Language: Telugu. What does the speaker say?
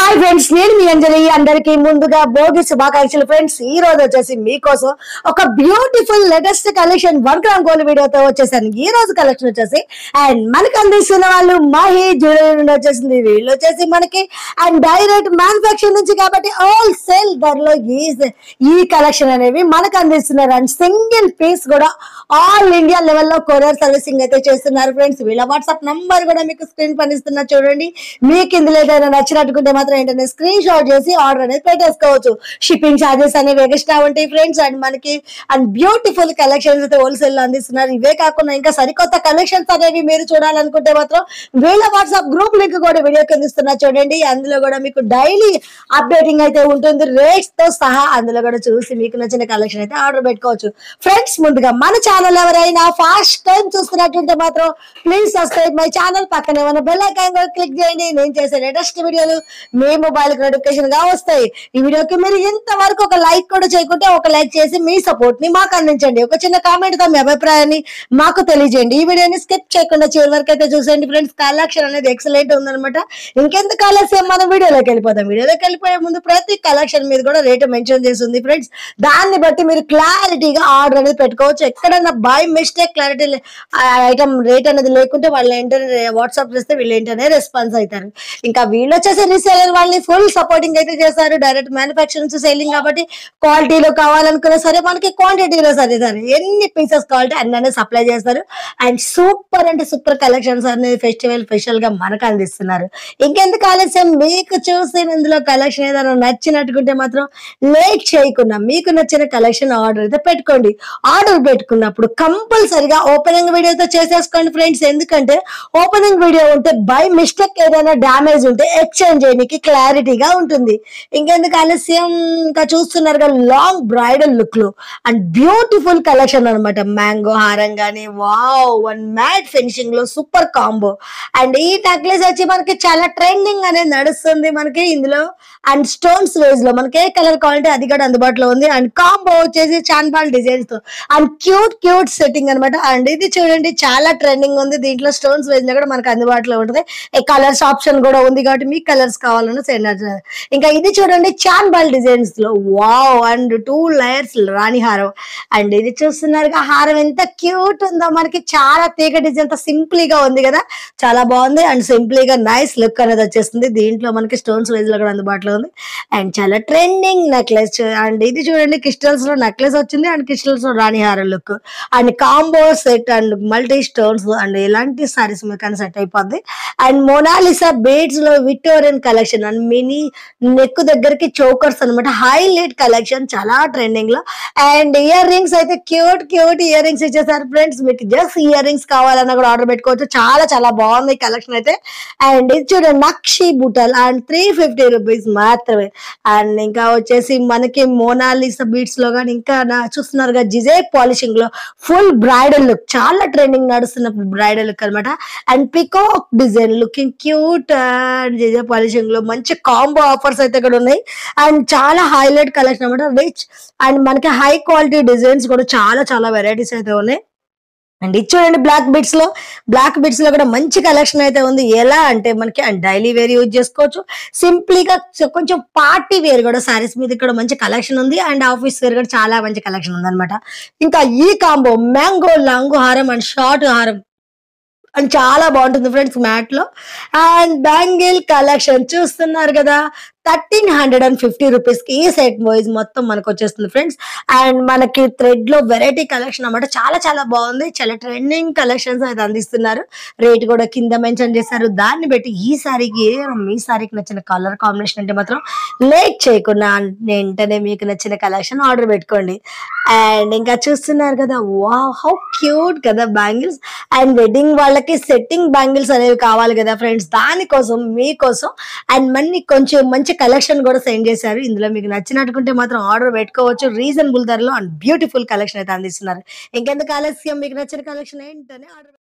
హాయ్ ఫ్రెండ్స్ నేను మీ అంజలి అందరికీ ముందుగా భోగి శుభాకాంక్షలు ఫ్రెండ్స్ ఈ రోజు వచ్చేసి మీకోసం ఒక beautiful latest collection one gram gold వీడియోతో వచ్చేసాను ఈ రోజు కలెక్షన్ వచ్చేసి అండ్ మనకి అందిస్తున్న వాళ్ళు మహి జ్యువెలరీ నుండి వచ్చేసింది వీళ్ళు వచ్చేసి మనకి అండ్ డైరెక్ట్ మ్యానుఫాక్చర్ నుంచి కాబట్టి హోల్ సేల్ ధరలో ఈ ఈ కలెక్షన్ అనేవి మనకు అందిస్తున్నారు అండ్ సింగిల్ పీస్ కూడా ఆల్ ఇండియా లెవెల్లో కొరియర్ సర్వీసింగ్ అయితే చేస్తున్నారు ఫ్రెండ్స్ వీళ్ళ వాట్సాప్ నంబర్ కూడా మీకు స్క్రీన్ పనిస్తున్నా చూడండి మీకు ఇందులో ఏదైనా నచ్చినట్టుకుంటే మాత్రం ఏంటంటే స్క్రీన్ షాట్ చేసి ఆర్డర్ అనేది పెట్టేసుకోవచ్చు షిప్పింగ్ ఛార్జెస్ అనేవి ఎక్స్ట్రా ఉంటాయి ఫ్రెండ్స్ అండ్ మనకి అండ్ బ్యూటిఫుల్ కలెక్షన్స్ అయితే హోల్సేల్ లో అందిస్తున్నారు ఇవే కాకుండా ఇంకా సరికొత్త కలెక్షన్స్ అనేవి మీరు చూడాలనుకుంటే మాత్రం వీళ్ళ వాట్సాప్ గ్రూప్ లింక్ కూడా వీడియో కింద ఇస్తున్నా చూడండి అందులో కూడా మీకు డైలీ అప్డేటింగ్ అయితే ఉంటుంది రేట్స్ తో సహా అందులో కూడా చూసి మీకు నచ్చిన కలెక్షన్ అయితే ఆర్డర్ పెట్టుకోవచ్చు ఫ్రెండ్స్ ముందుగా మన ఛానల్ ఎవరైనా ఫస్ట్ టైం చూస్తున్నట్టుంటే మాత్రం ప్లీజ్ సబ్స్క్రైబ్ మై ఛానల్ పక్కనే ఉన్న బెల్ ఐకాన్ కూడా క్లిక్ చేయండి నేను చేసే లేటెస్ట్ వీడియోలు మీ మొబైల్ కి నోటిఫికేషన్ గా వస్తాయి ఈ వీడియోకి మీరు ఇంతవరకు ఒక లైక్ కూడా చేయకుంటే ఒక లైక్ చేసి మీ సపోర్ట్ ని మాకు అందించండి ఒక చిన్న కామెంట్ తో మీ అభిప్రాయాన్ని మాకు తెలియజేయండి ఈ వీడియోని స్కిప్ చేయకుండా చివరి వరకు అయితే చూసేయండి ఫ్రెండ్స్ కలెక్షన్ అనేది ఎక్సలెంట్ ఉందన్నమాట ఇంకెందుకు ఆలస్యం మనం వీడియోలోకి వెళ్ళిపోతాం వీడియోలోకి వెళ్ళిపోయే ముందు ప్రతి కలెక్షన్ మీద కూడా రేటు మెన్షన్ చేసి ఉంది ఫ్రెండ్స్ దాన్ని బట్టి మీరు క్లారిటీగా ఆర్డర్ అనేది పెట్టుకోవచ్చు ఎక్కడన్నా by mistake clarity item rate అనేది లేకుంటే వాళ్ళు ఏంటనే వాట్సాప్ చేస్తే వీళ్ళు ఏంటనే రెస్పాన్స్ అవుతారు ఇంకా వీళ్ళు వచ్చేసి రీసేలర్ వాళ్ళని ఫుల్ సపోర్టింగ్ అయితే చేస్తారు డైరెక్ట్ మ్యానుఫాక్చరింగ్ సెల్లింగ్ కాబట్టి క్వాలిటీలో కావాలనుకున్నా సరే మనకి క్వాంటిటీలో సరే సరే ఎన్ని పీసెస్ కావాలంటే అన్నీ సప్లై చేస్తారు అండ్ సూపర్ అంటే సూపర్ కలెక్షన్స్ అనేది ఫెస్టివల్ స్పెషల్ గా మనకు అందిస్తున్నారు ఇంకెందుకు ఆలస్యం మీకు చూసి ఇందులో కలెక్షన్ ఏదైనా నచ్చినట్టుకుంటే మాత్రం లేట్ చేయకుండా మీకు నచ్చిన కలెక్షన్ ఆర్డర్ అయితే పెట్టుకోండి ఆర్డర్ పెట్టుకున్నప్పుడు కంపల్సరిగా ఓపెనింగ్ వీడియోతో చేసేసుకోండి ఫ్రెండ్స్ ఎందుకంటే ఓపెనింగ్ వీడియో ఉంటే బై మిస్టేక్ ఏదైనా డ్యామేజ్ ఉంటే ఎక్స్చేంజ్ చేయడానికి క్లారిటీగా ఉంటుంది ఇంకెందుకు ఆలస్యం ఇంకా చూస్తున్నారు కదా లాంగ్ బ్రైడల్ లుక్ లో అండ్ బ్యూటిఫుల్ కలెక్షన్ అన్నమాట మ్యాంగో హారం గానీ వావ్ వన్ మ్యాట్ ఫినిషింగ్ లో సూపర్ కాంబో అండ్ ఈ నెక్లెస్ వచ్చి మనకి చాలా ట్రెండింగ్ అనేది నడుస్తుంది మనకి ఇందులో అండ్ స్టోన్స్ వేజ్ లో మనకి ఏ కలర్ కావాలంటే అది కూడా అందుబాటులో ఉంది అండ్ కాంబో వచ్చేసి చాన్బాల్ డిజైన్స్ తో అండ్ క్యూట్ క్యూట్ సెట్టింగ్ అన్నమాట అండ్ ఇది చూడండి చాలా ట్రెండింగ్ ఉంది దీంట్లో స్టోన్స్ వేజ్ లో కూడా మనకి అందుబాటులో ఉంటుంది కలర్స్ ఆప్షన్ కూడా ఉంది కాబట్టి మీకు కలర్స్ కావాలన్నా సెండ్ చేస్తారు. ఇంకా ఇది చూడండి చాన్బాల్ డిజైన్స్ లో వావ్ అండ్ టూ లేయర్స్ రాణి హారం అండ్ ఇది చూస్తున్నారు హారం ఎంత క్యూట్ ఉందో మనకి చాలా తీగ డిజైన్ తో సింప్లీగా ఉంది కదా చాలా బాగుంది అండ్ సింప్లీగా నైస్ లుక్ అనేది వచ్చేస్తుంది దీంట్లో మనకి స్టోన్స్ వైజ్ లో కూడా అందుబాటులో ఉంది అండ్ చాలా ట్రెండింగ్ నెక్లెస్ అండ్ ఇది చూడండి క్రిస్టల్స్ లో నెక్లెస్ వచ్చింది అండ్ క్రిస్టల్స్ లో రాణి హారం look and combo set and multi stones and ఇలాంటి సారీస్ మీకు సెట్ అయిపోద్ది అండ్ మొనాలిసా బేడ్స్ లో Victorian collection and mini neck దగ్గరికి చోకర్స్ అనమాట హైలైట్ కలెక్షన్ చాలా ట్రెండింగ్ లో అండ్ ఇయర్ రింగ్స్ అయితే క్యూట్ క్యూట్ ఇయర్ రింగ్స్ ఇచ్చేసారు ఫ్రెండ్స్ మీకు జస్ట్ ఇయర్ రింగ్స్ కావాలన్నా కూడా ఆర్డర్ పెట్టుకోవచ్చు చాలా చాలా బాగుంది కలెక్షన్ అయితే అండ్ ఇది చూడండి నక్షి బుటల్ అండ్ త్రీ ఫిఫ్టీ రూపీస్ మాత్రమే అండ్ ఇంకా వచ్చేసి మనకి మోనాలిసా బీట్స్ లో కానీ ఇంకా నా- చూస్తున్నారు కదా జిజే పాలిషింగ్ లో ఫుల్ బ్రైడల్ లుక్ చాలా ట్రెండింగ్ నడుస్తున్న బ్రైడల్ లుక్ అన్నమాట and peacock design looking cute and G J polishing లో మంచి కాంబో ఆఫర్స్ అయితే ఇక్కడ ఉన్నాయి అండ్ చాలా హైలైట్ కలెక్షన్ అనమాట రిచ్ అండ్ మనకి హై క్వాలిటీ డిజైన్స్ కూడా చాలా చాలా వెరైటీస్ అయితే ఉన్నాయి అండ్ ఇది చూడండి బ్లాక్ బిట్స్ లో బ్లాక్ బిట్స్ లో కూడా మంచి కలెక్షన్ అయితే ఉంది ఎలా అంటే మనకి అండ్ డైలీ వేర్ యూజ్ చేసుకోవచ్చు సింప్లీగా కొంచెం పార్టీ వేర్ కూడా సారీస్ మీద కూడా మంచి కలెక్షన్ ఉంది అండ్ ఆఫీస్ వేర్ కూడా చాలా మంచి కలెక్షన్ ఉంది అనమాట ఇంకా ఈ కాంబో మ్యాంగో లాంగ్ హారం అండ్ షార్ట్ హారం అండ్ చాలా బాగుంటుంది ఫ్రెండ్స్ మ్యాట్ లో అండ్ బ్యాంగిల్ కలెక్షన్ చూస్తున్నారు కదా thirteen hundred and fifty rupees కి ఈ సెట్ వైజ్ మొత్తం మనకు వచ్చేస్తుంది ఫ్రెండ్స్ అండ్ మనకి థ్రెడ్ లో వెరైటీ కలెక్షన్ అన్నమాట చాలా చాలా బాగుంది చాలా ట్రెండింగ్ కలెక్షన్స్ అయితే అందిస్తున్నారు రేట్ కూడా కింద మెన్షన్ చేశారు దాన్ని బట్టి ఈ సారీకి మీ సారీకి నచ్చిన కలర్ కాంబినేషన్ అంటే మాత్రం లేట్ చేయకుండా వెంటనే మీకు నచ్చిన కలెక్షన్ ఆర్డర్ పెట్టుకోండి అండ్ ఇంకా చూస్తున్నారు కదా వా హౌ క్యూట్ కదా బ్యాంగిల్స్ అండ్ వెడ్డింగ్ వాళ్ళకి సెట్టింగ్ బ్యాంగిల్స్ అనేవి కావాలి కదా ఫ్రెండ్స్ దానికోసం మీకోసం అండ్ మన్ని కొంచెం మంచి కలెక్షన్ కూడా సెండ్ చేశారు ఇందులో మీకు నచ్చినట్టుకుంటే మాత్రం ఆర్డర్ పెట్టుకోవచ్చు రీజనబుల్ ధరలో అండ్ బ్యూటిఫుల్ కలెక్షన్ అయితే అందిస్తున్నారు ఇంకెందుకు ఆలస్యం మీకు నచ్చిన కలెక్షన్ ఏంటనే ఆర్డర్